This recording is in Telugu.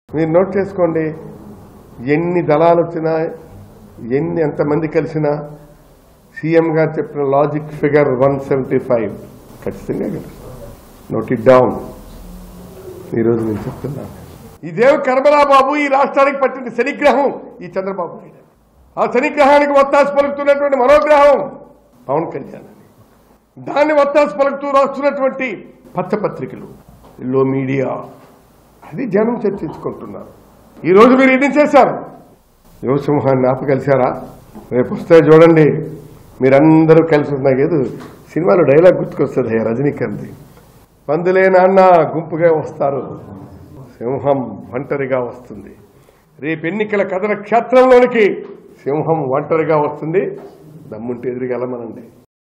మీరు నోట్ చేసుకోండి ఎన్ని దళాలు వచ్చినా ఎన్ని ఎంతమంది కలిసినా సీఎం గారు చెప్పిన logic figure one seventy five ఖచ్చితంగా గెలుస్తారు నోట్ ఇట్ డౌన్ ఈరోజు నేను చెప్తున్నాను ఇదేం కర్మరా బాబు ఈ రాష్ట్రానికి పట్టిన శనిగ్రహం ఈ చంద్రబాబు నాయుడు ఆ శనిగ్రహానికి ఒత్తాసు పలుకుతున్నటువంటి మనోగ్రహం పవన్ కళ్యాణ్ అని దాన్ని ఒత్తాసు పలుకుతూ రాస్తున్నటువంటి పత్రపత్రికలు లో మీడియా అది జనం చర్చించుకుంటున్నారు ఈ రోజు మీరు ఎన్ని చేశారు యువసింహాన్ని ఆపగలిశారా రేపు వస్తే చూడండి మీరందరూ కలిసి నాకేదో సినిమాలో డైలాగ్ గుర్తుకొస్తుంది రజనీకాంత్ పందులే నాన్న గుంపుగా వస్తారు సింహం ఒంటరిగా వస్తుంది రేపు ఎన్నికల కథన క్షేత్రంలోనికి సింహం ఒంటరిగా వస్తుంది దమ్ముంటే ఎదురుగా వెళ్ళమనండి